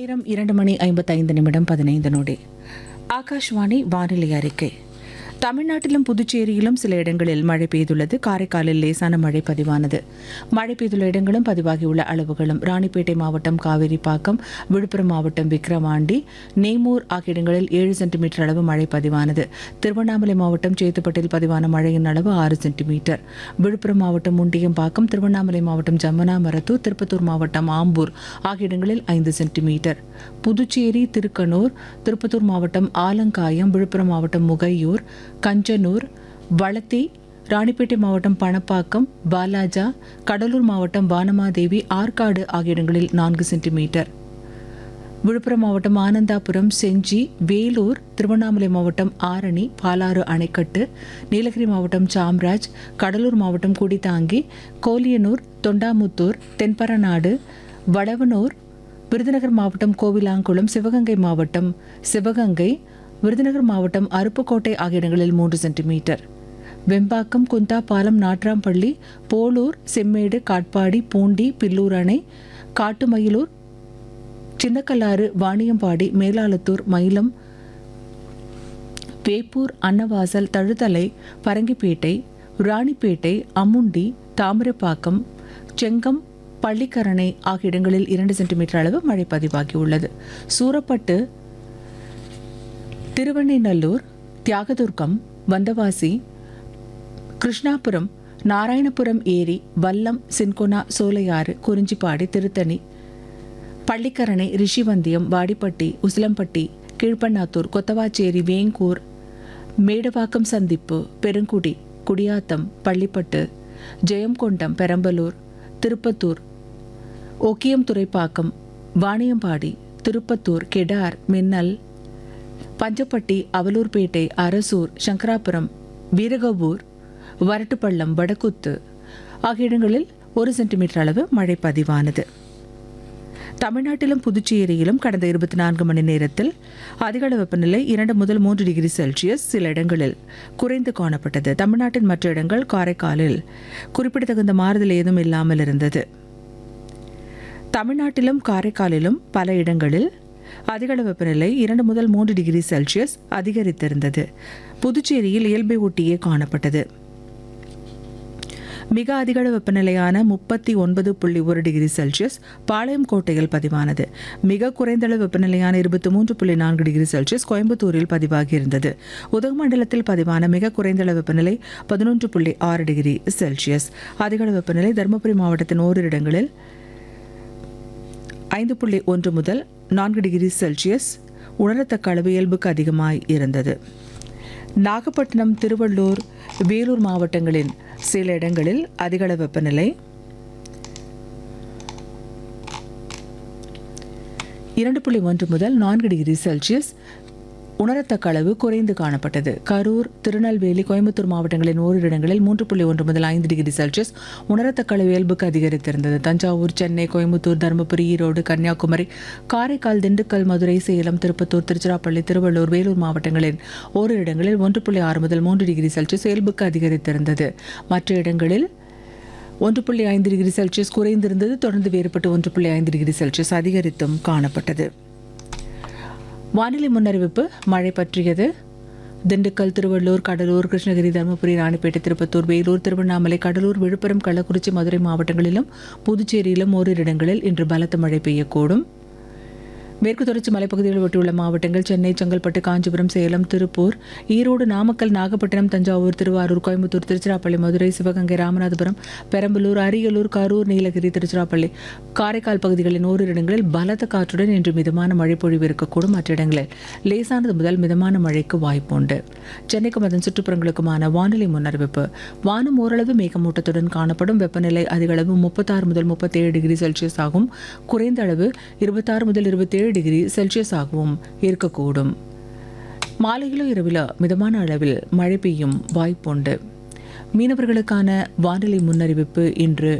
நேரம் இரண்டு மணி ஐம்பத்தைந்து நிமிடம் பதினைந்து நொடி ஆகாஷ்வாணி வானிலை அறிக்கை தமிழ்நாட்டிலும் புதுச்சேரியிலும் சில இடங்களில் மழை பெய்துள்ளது காரைக்காலில் லேசான மழை பதிவானது மழை பெய்துள்ள இடங்களும் பதிவாகியுள்ள அளவுகளும் ராணிப்பேட்டை மாவட்டம் காவேரிப்பாக்கம் விழுப்புரம் மாவட்டம் விக்கிரவாண்டி நேமூர் ஆகிய இடங்களில் ஏழு சென்டிமீட்டர் அளவு மழை பதிவானது திருவண்ணாமலை மாவட்டம் சேத்துப்பட்டில் பதிவான மழையின் அளவு ஆறு சென்டிமீட்டர் விழுப்புரம் மாவட்டம் முண்டியம்பாக்கம் திருவண்ணாமலை மாவட்டம் ஜமுனா மரத்தூர் திருப்பத்தூர் மாவட்டம் ஆம்பூர் ஆகிய இடங்களில் ஐந்து சென்டிமீட்டர் புதுச்சேரி திருக்கனூர் திருப்பத்தூர் மாவட்டம் ஆலங்காயம் விழுப்புரம் மாவட்டம் முகையூர் கஞ்சனூர் வளத்தி ராணிப்பேட்டை மாவட்டம் பணப்பாக்கம் பாலாஜா கடலூர் மாவட்டம் வானமாதேவி ஆற்காடு ஆகிய இடங்களில் நான்கு சென்டிமீட்டர் விழுப்புரம் மாவட்டம் ஆனந்தாபுரம் செஞ்சி வேலூர் திருவண்ணாமலை மாவட்டம் ஆரணி பாலாறு அணைக்கட்டு நீலகிரி மாவட்டம் சாம்ராஜ் கடலூர் மாவட்டம் குடிதாங்கி கோலியனூர் தொண்டாமுத்தூர் தென்பரநாடு வடவனூர் விருதுநகர் மாவட்டம் கோவிலாங்குளம் சிவகங்கை மாவட்டம் சிவகங்கை விருதுநகர் மாவட்டம் அருப்புக்கோட்டை ஆகிய இடங்களில் மூன்று சென்டிமீட்டர் வெம்பாக்கம் குந்தா பாலம் நாட்ராம்பள்ளி போலூர் செம்மேடு காட்பாடி பூண்டி பில்லூர் அணை காட்டுமயிலூர் சின்னக்கல்லாறு வாணியம்பாடி மேலாளத்தூர் மயிலம் வேப்பூர் அன்னவாசல் தழுதலை பரங்கிப்பேட்டை ராணிப்பேட்டை அம்முண்டி தாமிரப்பாக்கம் செங்கம் பள்ளிக்கரணை ஆகிய இடங்களில் இரண்டு சென்டிமீட்டர் அளவு மழை பதிவாகியுள்ளது சூரப்பட்டு திருவண்ணைநல்லூர் தியாகதுர்கம் வந்தவாசி கிருஷ்ணாபுரம் நாராயணபுரம் ஏரி வல்லம் சின்கொனா சோலையாறு குறிஞ்சிப்பாடி திருத்தணி பள்ளிக்கரணை ரிஷிவந்தியம் வாடிப்பட்டி உசிலம்பட்டி கீழ்பண்ணாத்தூர் கொத்தவாச்சேரி வேங்கூர் மேடவாக்கம் சந்திப்பு பெருங்குடி குடியாத்தம் பள்ளிப்பட்டு ஜெயங்கொண்டம் பெரம்பலூர் திருப்பத்தூர் ஒக்கியம் துறைப்பாக்கம் வாணியம்பாடி திருப்பத்தூர் கெடார் மின்னல் பஞ்சப்பட்டி அவலூர்பேட்டை அரசூர் சங்கராபுரம் வீரகவூர் வரட்டுப்பள்ளம் வடக்குத்து ஆகிய இடங்களில் ஒரு சென்டிமீட்டர் அளவு மழை பதிவானது தமிழ்நாட்டிலும் புதுச்சேரியிலும் கடந்த இருபத்தி நான்கு மணி நேரத்தில் அதிகளவு வெப்பநிலை இரண்டு முதல் மூன்று டிகிரி செல்சியஸ் சில இடங்களில் குறைந்து காணப்பட்டது தமிழ்நாட்டின் மற்ற இடங்கள் காரைக்காலில் குறிப்பிடத்தகுந்த மாறுதல் ஏதும் இல்லாமல் இருந்தது தமிழ்நாட்டிலும் காரைக்காலிலும் பல இடங்களில் அதிகளவு வெப்பநிலை இரண்டு முதல் மூன்று டிகிரி செல்சியஸ் அதிகரித்திருந்தது புதுச்சேரியில் இயல்பை ஒட்டியே காணப்பட்டது மிக அதிகள வெப்பநிலையான முப்பத்தி ஒன்பது புள்ளி ஒரு டிகிரி செல்சியஸ் பாளையம் கோட்டையில் பதிவானது மிக குறைந்தளவு வெப்பநிலையான இருபத்தி மூன்று புள்ளி நான்கு டிகிரி செல்சியஸ் கோயம்புத்தூரில் பதிவாகியிருந்தது உதகமண்டலத்தில் பதிவான மிக குறைந்தளவு வெப்பநிலை பதினொன்று புள்ளி ஆறு டிகிரி செல்சியஸ் அதிகள வெப்பநிலை தருமபுரி மாவட்டத்தின் ஓரிரு இடங்களில் ஐந்து புள்ளி ஒன்று முதல் நான்கு டிகிரி செல்சியஸ் உணரத்தக்க அளவு இயல்புக்கு அதிகமாய் இருந்தது நாகப்பட்டினம் திருவள்ளூர் வேலூர் மாவட்டங்களின் சில இடங்களில் அதிகள வெப்பநிலை இரண்டு புள்ளி ஒன்று முதல் நான்கு டிகிரி செல்சியஸ் உணரத்தக்க அளவு குறைந்து காணப்பட்டது கரூர் திருநெல்வேலி கோயம்புத்தூர் மாவட்டங்களின் ஓரிரு இடங்களில் மூன்று புள்ளி ஒன்று முதல் ஐந்து டிகிரி செல்சியஸ் உணரத்தக்க அளவு இயல்புக்கு அதிகரித்திருந்தது தஞ்சாவூர் சென்னை கோயம்புத்தூர் தருமபுரி ஈரோடு கன்னியாகுமரி காரைக்கால் திண்டுக்கல் மதுரை சேலம் திருப்பத்தூர் திருச்சிராப்பள்ளி திருவள்ளூர் வேலூர் மாவட்டங்களின் ஓரிரு இடங்களில் ஒன்று புள்ளி ஆறு முதல் மூன்று டிகிரி செல்சியஸ் இயல்புக்கு அதிகரித்திருந்தது மற்ற இடங்களில் ஒன்று புள்ளி ஐந்து டிகிரி செல்சியஸ் குறைந்திருந்தது தொடர்ந்து வேறுபட்டு ஒன்று புள்ளி ஐந்து டிகிரி செல்சியஸ் அதிகரித்தும் காணப்பட்டது வானிலை முன்னறிவிப்பு மழை பற்றியது திண்டுக்கல் திருவள்ளூர் கடலூர் கிருஷ்ணகிரி தருமபுரி ராணிப்பேட்டை திருப்பத்தூர் வேலூர் திருவண்ணாமலை கடலூர் விழுப்புரம் கள்ளக்குறிச்சி மதுரை மாவட்டங்களிலும் புதுச்சேரியிலும் ஓரிரு இடங்களில் இன்று பலத்த மழை பெய்யக்கூடும் மேற்கு தொடர்ச்சி மலைப்பகுதிகளில் ஒட்டியுள்ள மாவட்டங்கள் சென்னை செங்கல்பட்டு காஞ்சிபுரம் சேலம் திருப்பூர் ஈரோடு நாமக்கல் நாகப்பட்டினம் தஞ்சாவூர் திருவாரூர் கோயம்புத்தூர் திருச்சிராப்பள்ளி மதுரை சிவகங்கை ராமநாதபுரம் பெரம்பலூர் அரியலூர் கரூர் நீலகிரி திருச்சிராப்பள்ளி காரைக்கால் பகுதிகளின் ஓரிரு இடங்களில் பலத்த காற்றுடன் இன்று மிதமான மழை பொழிவு இருக்கக்கூடும் மற்ற இடங்களில் லேசானது முதல் மிதமான மழைக்கு வாய்ப்புண்டு சென்னைக்கும் அதன் சுற்றுப்புறங்களுக்குமான வானிலை முன்னறிவிப்பு வானம் ஓரளவு மேகமூட்டத்துடன் காணப்படும் வெப்பநிலை அதிகளவு முப்பத்தாறு முதல் முப்பத்தேழு டிகிரி செல்சியஸ் ஆகும் குறைந்த அளவு இருபத்தாறு முதல் இருபத்தேழு டிகிரி செல்சியஸ் ஆகவும் இருக்கக்கூடும் மாலையிலோ இரவிலோ மிதமான அளவில் மழை பெய்யும் வாய்ப்புண்டு மீனவர்களுக்கான வானிலை முன்னறிவிப்பு இன்று